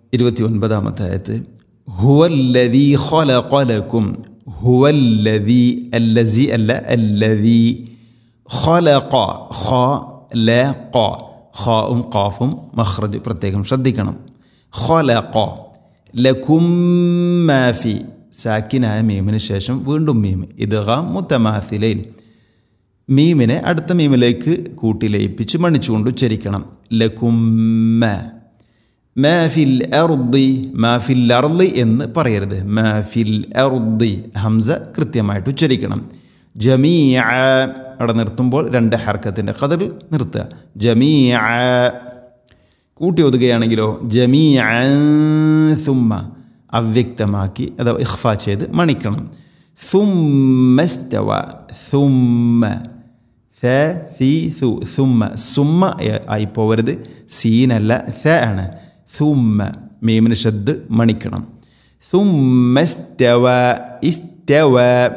ഇരുപത്തി ഒൻപതാമത്തെ ആയത്ത് ഹുവല്ലദീ ഖലഖലക്കും ഹുവല്ലദീ അല്ലസി അല്ല അല്ലദീ ഖലഖ ഖ ല ഖ ഖാവും ഖാഫും മഖ്റജ് പ്രത്യേകം ശ്രദ്ധിക്കണം ഖലഖ ലക്കും മാഫി സാക്കിനായ മീമിന് ശേഷം വീണ്ടും മീം ഇദ്ഗാം മുത്തമാസിലൈൻ മീമിനെ അടുത്ത മീമിലേക്ക് കൂട്ടി ലയിപ്പിച്ച് മണിച്ചുകൊണ്ട് ഉച്ചരിക്കണം ലകുമ്മ മാഫിൽ അർദി മാഫിൽ അർദി എന്ന് പറയരുത് മാഫിൽ അർദി ഹംസ കൃത്യമായിട്ട് ഉച്ചരിക്കണം ജമീഅ അവിടെ നിർത്തുമ്പോൾ രണ്ട് ഹർക്കത്തിൻ്റെ കതിൽ നിർത്തുക ജമീഅ കൂട്ടി ഒതുകയാണെങ്കിലോ ജമീഅ സുമ്മ അവ്യക്തമാക്കി അഥവാ ഇഖ്ഫ ചെയ്ത് മണിക്കണം സുമ്മസ്തവ സുമ്മ ഥ ഫി സു സുമ്മ സുമ്മ ആയി പോവരുത് സീനല്ല ഥ ആണ് സുമ്മ മീമിന് ഷദ് മണിക്കണം സുമ്മസ്തവ ഇസ്തവ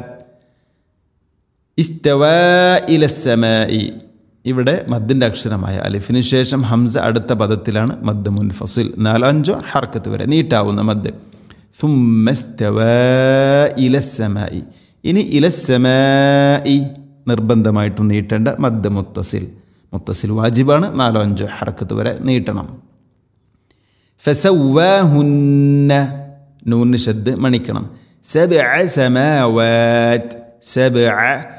ഇസ്തവ ഇലസമായി ഇവിടെ മദ്ദിൻ്റെ അക്ഷരമായ അലിഫിന് ശേഷം ഹംസ അടുത്ത പദത്തിലാണ് മദ് മുൻഫസിൽ നാലോ അഞ്ചോ ഹർക്കത്ത് വരെ നീട്ടാവുന്ന മദ് സുമ്മസ്തവ ഇലസമായി ഇനി ഇലസമായി നിർബന്ധമായിട്ടും നീട്ടേണ്ട മദ് മുത്തസിൽ മുത്തസിൽ വാജിബാണ് നാലോ അഞ്ചോ ഹർക്കത്ത് വരെ നീട്ടണം ഫസവ്വാഹുന്ന നൂന് ശബ്ദ് മണിക്കണം സബ്അ സമാവാത് സബ്അ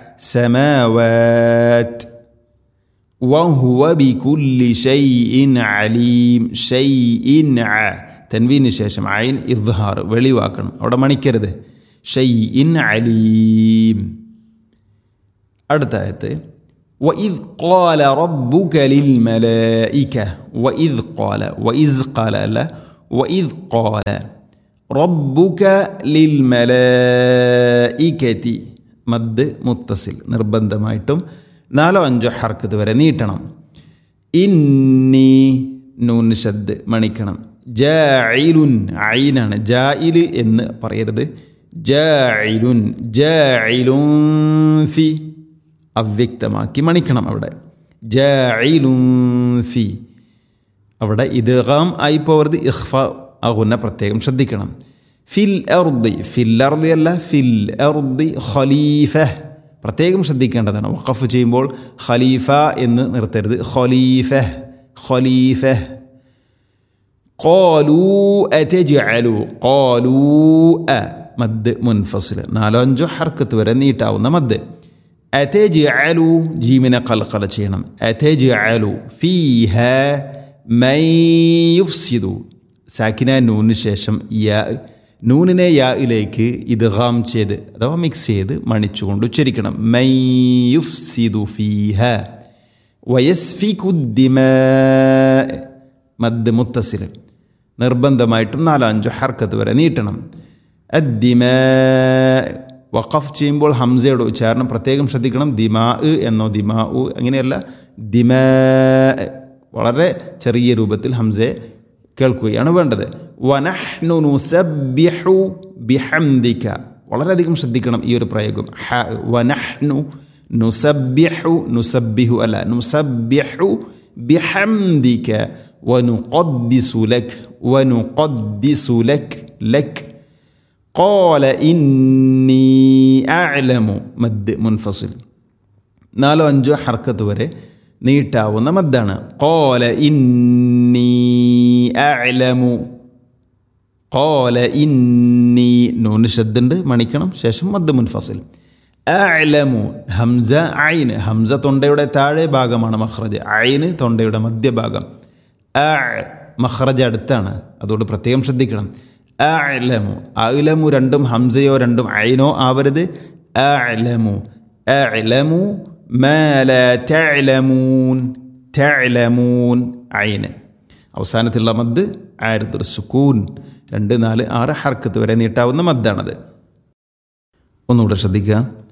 സമാവാത് وهو بكل شيء عليم شيء ع തൻവീന് ശേഷം അയിൻ ഇദ്ഹാർ വെളിവാക്കണം അവിടെ മണിക്കരുത് ഷൈഇൻ അലീം അടുത്ത ആയത്ത് وإذ قال ربك للملائكة وإذ قال وإذ قال لا وإذ قال ربك للملائكة മദ് മുത്തസിൽ നിർബന്ധമായിട്ടും നാലോ അഞ്ചോ ഹർക്കത്ത് വരെ നീട്ടണം ഇന്നി നൂന് ശദ് മണിക്കണം ജായിലുൻ ഐനാണ് ജായില് എന്ന് പറയരുത് ജായിലുൻ ജായിലുൻ ഫി അവ്യക്തമാക്കി മണിക്കണം അവിടെ ജായിലുൻ ഫി അവിടെ ഇദ്ഗാം ആയി പോവരുത് ഇഖ്ഫ ആകുന്ന പ്രത്യേകം ശ്രദ്ധിക്കണം ഫിൽ അർദി ഫിൽ അർദി അല്ല ഫിൽ അർദി ഖലീഫ പ്രത്യേകം ശ്രദ്ധിക്കേണ്ടതാണ് വഖഫ് ചെയ്യുമ്പോൾ ഖലീഫ എന്ന് നിർത്തരുത് ഖലീഫ ഖലീഫ قالوا أتجعلوا قالوا أ മദ് മുൻഫസിൽ നാലോ അഞ്ചോ ഹർക്കത്ത് വരെ നീട്ടാവുന്ന മദ് അതെജഅലു ജീമിനെ കൽക്കല ചെയ്യണം അതെജഅലു ഫീഹ മൈ യുഫ്സിദു സാക്കിന നൂന് ശേഷം യാ നൂനിനെ യായിലേക്ക് ഇദ്ഗാം ചെയ്ത് അഥവാ മിക്സ് ചെയ്ത് മണിച്ചുകൊണ്ട് ഉച്ചരിക്കണം മൈ യുഫ്സിദു ഫീഹ വയസ്ഫിക്കുദ്ദിമ മദ് മുത്തസിൽ നിർബന്ധമായിട്ടും നാലോ അഞ്ചോ ഹർക്കത്ത് വരെ നീട്ടണം അദ്ദിമ വഖഫ് ചെയ്യുമ്പോൾ ഹംസയുടെ ഉച്ചാരണം പ്രത്യേകം ശ്രദ്ധിക്കണം ദിമാ എന്നോ ദിമാ ഉ അങ്ങനെയല്ല ദിമ വളരെ ചെറിയ രൂപത്തിൽ ഹംസയെ കേൾക്കുകയാണ് വേണ്ടത് വനഹ്നു നുസബ്ബിഹു ബിഹംദിക വളരെയധികം ശ്രദ്ധിക്കണം ഈ ഒരു പ്രയോഗം ഹ വനഹ്നു നുസബ്ബിഹു നുസബ്ബിഹു അല്ല നുസബ്ബിഹു ബിഹംദിക വനുഖദ്ദിസു ലക് വനുഖദ്ദിസു ലക് ലക് قال إني أعلم മദ് മുൻഫസിൽ നാലോ അഞ്ചോ ഹർക്കത്ത് വരെ നീട്ടാവുന്ന മദ്ദാണ് കോല ഇന്നി അലമു കോല ഇന്നി നൂന് ശബ്ദുണ്ട് മണിക്കണം ശേഷം മദ് മുൻഫസിൽ അലമു ഹംസ ഐന് ഹംസ തൊണ്ടയുടെ താഴെ ഭാഗമാണ് മഹ്റജ് ഐന് തൊണ്ടയുടെ മധ്യഭാഗം അ മഹ്റജ് അടുത്താണ് അതുകൊണ്ട് പ്രത്യേകം ശ്രദ്ധിക്കണം അലമു അലമു രണ്ടും ഹംസയോ രണ്ടും ഐനോ ആവരുത് അലമു അലമു മാല തഅലമൂൻ തഅലമൂൻ ഐന് അവസാനത്തിലുള്ള മദ് ആയിരത്തുൽ സുക്കൂൻ രണ്ട് നാല് ആറ് ഹർക്കത്ത് വരെ നീട്ടാവുന്ന മദ്ദാണത് ഒന്നുകൂടെ ശ്രദ്ധിക്കുക